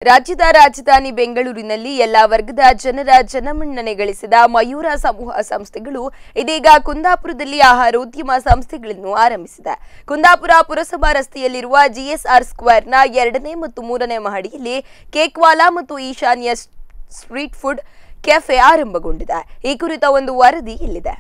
ರಾಜ್ಯದ ರಾಜಧಾನಿ ಬೆಂಗಳೂರಿನಲ್ಲಿ ಎಲ್ಲಾ ವರ್ಗದ ಜನರ ಜನಮನ್ನಣೆ ಗಳಿಸಿದ ಮಯೂರ ಸಮೂಹ ಸಂಸ್ಥೆಗಳು ಇದೀಗ ಕುಂದಾಪುರದಲ್ಲಿ ಆಹಾರೋದ್ಯಮ ಸಂಸ್ಥೆಗಳನ್ನು ಆರಂಭಿಸಿದೆ ಕುಂದಾಪುರ ಪುರಸಭಾ ರಸ್ತೆಯಲ್ಲಿರುವ ಜಿಎಸ್ಆರ್ ಸ್ಕ್ವೇರ್ನ ಎರಡನೇ ಮತ್ತು ಮೂರನೇ ಮಹಡಿಯಲ್ಲಿ ಕೇಕ್ವಾಲಾ ಮತ್ತು ಈಶಾನ್ಯ ಸ್ಟ್ರೀಟ್ ಫುಡ್ ಕೆಫೆ ಆರಂಭಗೊಂಡಿದೆ ಈ ಕುರಿತ ಒಂದು ವರದಿ ಇಲ್ಲಿದೆ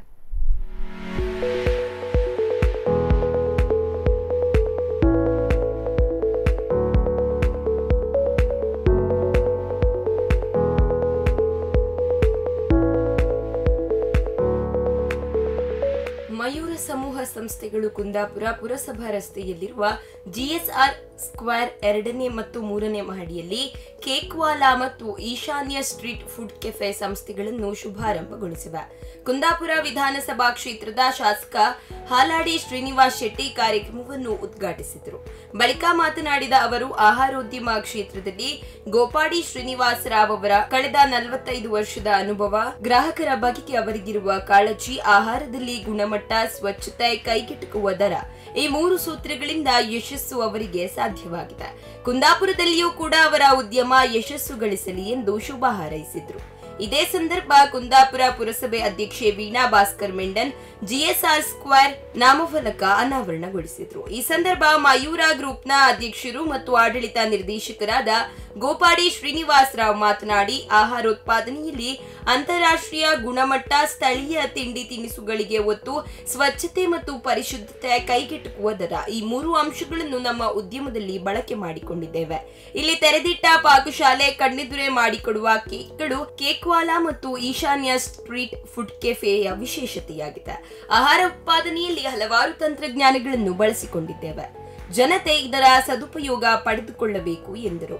ಮಯೂರ ಸಮೂಹ ಸಂಸ್ಥೆಗಳು ಕುಂದಾಪುರ ಪುರಸಭಾ ರಸ್ತೆಯಲ್ಲಿರುವ ಜಿಎಸ್ಆರ್ ಸ್ಕ್ವೇರ್ ಎರಡನೇ ಮತ್ತು ಮೂರನೇ ಮಹಡಿಯಲ್ಲಿ ಕೇಕ್ವಾಲಾ ಮತ್ತು ಈಶಾನ್ಯ ಸ್ಟ್ರೀಟ್ ಫುಡ್ ಕೆಫೆ ಸಂಸ್ಥೆಗಳನ್ನು ಶುಭಾರಂಭಗೊಳಿಸಿವೆ ಕುಂದಾಪುರ ವಿಧಾನಸಭಾ ಕ್ಷೇತ್ರದ ಶಾಸಕ ಹಾಲಾಡಿ ಶ್ರೀನಿವಾಸ್ ಶೆಟ್ಟಿ ಕಾರ್ಯಕ್ರಮವನ್ನು ಉದ್ಘಾಟಿಸಿದರು ಬಳಿಕ ಮಾತನಾಡಿದ ಅವರು ಆಹಾರೋದ್ಯಮ ಕ್ಷೇತ್ರದಲ್ಲಿ ಗೋಪಾಡಿ ಶ್ರೀನಿವಾಸ ರಾವ್ ಅವರ ಕಳೆದ ನಲವತ್ತೈದು ವರ್ಷದ ಅನುಭವ ಗ್ರಾಹಕರ ಬಗೆಗೆ ಅವರಿಗಿರುವ ಕಾಳಜಿ ಆಹಾರದಲ್ಲಿ ಗುಣಮಟ್ಟ ಸ್ವಚ್ಛತೆ ಕೈಗೆಟುಕುವ ದರ ಈ ಮೂರು ಸೂತ್ರಗಳಿಂದ ಯಶಸ್ಸು ಅವರಿಗೆ ಸಾಧ್ಯವಾಗಿದೆ ಕುಂದಾಪುರದಲ್ಲಿಯೂ ಕೂಡ ಅವರ ಉದ್ಯಮ ಯಶಸ್ಸು ಗಳಿಸಲಿ ಎಂದು ಶುಭ ಹಾರೈಸಿದ್ರು ಇದೇ ಸಂದರ್ಭ ಕುಂದಾಪುರ ಪುರಸಭೆ ಅಧ್ಯಕ್ಷೆ ವೀಣಾ ಭಾಸ್ಕರ್ ಮೆಂಡನ್ ಜಿಎಸ್ಆರ್ ಸ್ಕ್ವೇರ್ ನಾಮಫಲಕ ಅನಾವರಣಗೊಳಿಸಿದ್ರು ಈ ಸಂದರ್ಭ ಮಯೂರ ಗ್ರೂಪ್ನ ಅಧ್ಯಕ್ಷರು ಮತ್ತು ಆಡಳಿತ ನಿರ್ದೇಶಕರಾದ ಗೋಪಾಡಿ ಶ್ರೀನಿವಾಸ್ ರಾವ್ ಮಾತನಾಡಿ ಆಹಾರೋತ್ಪಾದನೆಯಲ್ಲಿ ಅಂತಾರಾಷ್ಟ್ರೀಯ ಗುಣಮಟ್ಟ ಸ್ಥಳೀಯ ತಿಂಡಿ ತಿನಿಸುಗಳಿಗೆ ಒತ್ತು ಸ್ವಚ್ಛತೆ ಮತ್ತು ಪರಿಶುದ್ಧತೆ ಕೈಗೆಟುಕುವ ದರ ಈ ಮೂರು ಅಂಶಗಳನ್ನು ನಮ್ಮ ಉದ್ಯಮದಲ್ಲಿ ಬಳಕೆ ಮಾಡಿಕೊಂಡಿದ್ದೇವೆ ಇಲ್ಲಿ ತೆರೆದಿಟ್ಟ ಪಾಕಶಾಲೆ ಕಣ್ಣೆದುರೆ ಮಾಡಿಕೊಡುವ ಕೇಕ್ಗಳು ಕೇಕ್ವಾಲಾ ಮತ್ತು ಈಶಾನ್ಯ ಸ್ಟ್ರೀಟ್ ಫುಡ್ ಕೆಫೆಯ ವಿಶೇಷತೆಯಾಗಿದೆ ಆಹಾರ ಉತ್ಪಾದನೆಯಲ್ಲಿ ಹಲವಾರು ತಂತ್ರಜ್ಞಾನಗಳನ್ನು ಬಳಸಿಕೊಂಡಿದ್ದೇವೆ ಜನತೆ ಇದರ ಸದುಪಯೋಗ ಪಡೆದುಕೊಳ್ಳಬೇಕು ಎಂದರು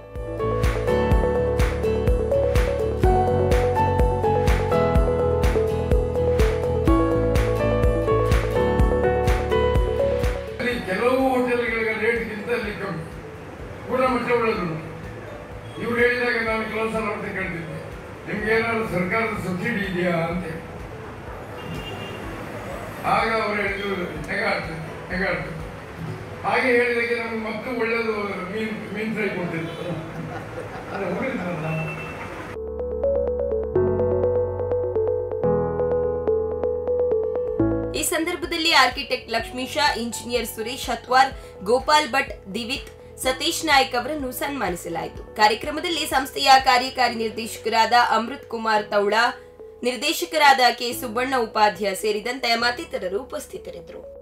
ಅಲ್ಲಿ ಕೆಲವು ಹೋಟೆಲ್ಗಳ ರೇಟ್ಗಿಂತ ಅಲ್ಲಿ ಕಮ್ಮಿ ಗುಣಮಟ್ಟ ಒಳ್ಳೆದು ಇವ್ರು ಹೇಳಿದಾಗ ನಾನು ಕೆಲವು ಸಲ ಅವ್ರನ್ನ ಕೇಳ್ತಿದ್ದೆ ನಿಮ್ಗೆ ಏನಾದ್ರು ಸರ್ಕಾರದ ಸಬ್ಸಿಡಿ ಇದೆಯಾ ಅಂತ ಹೇಳಿ. ಆಗ ಅವ್ರು ಹೇಳಿದ್ರು ನೆಗಾಡ್ತದೆ ನೆಗಾಡ್ತದೆ ಹಾಗೆ ಹೇಳಿದಾಗೆ ನಮ್ಗೆ ಮತ್ತೆ ಒಳ್ಳೆಯದು ಮೀನ್ ಮೀನ್ ಫ್ರೈ ಕೊಡ್ತಿದ್ರು ಅದು ಹೋಗಿದ್ರಲ್ಲ ಈ ಸಂದರ್ಭದಲ್ಲಿ ಆರ್ಕಿಟೆಕ್ಟ್ ಲಕ್ಷ್ಮೀಶ ಇಂಜಿನಿಯರ್ ಸುರೇಶ್ ಹತ್ವಾರ್ ಗೋಪಾಲ್ ಭಟ್ ದಿವಿತ್ ಸತೀಶ್ ನಾಯ್ಕ್ ಅವರನ್ನು ಸನ್ಮಾನಿಸಲಾಯಿತು ಕಾರ್ಯಕ್ರಮದಲ್ಲಿ ಸಂಸ್ಥೆಯ ಕಾರ್ಯಕಾರಿ ನಿರ್ದೇಶಕರಾದ ಅಮೃತ್ ಕುಮಾರ್ ತೌಳ ನಿರ್ದೇಶಕರಾದ ಕೆ ಸುಬ್ಬಣ್ಣ ಉಪಾಧ್ಯ ಸೇರಿದಂತೆ ಮತ್ತಿತರರು ಉಪಸ್ಥಿತರಿದ್ದರು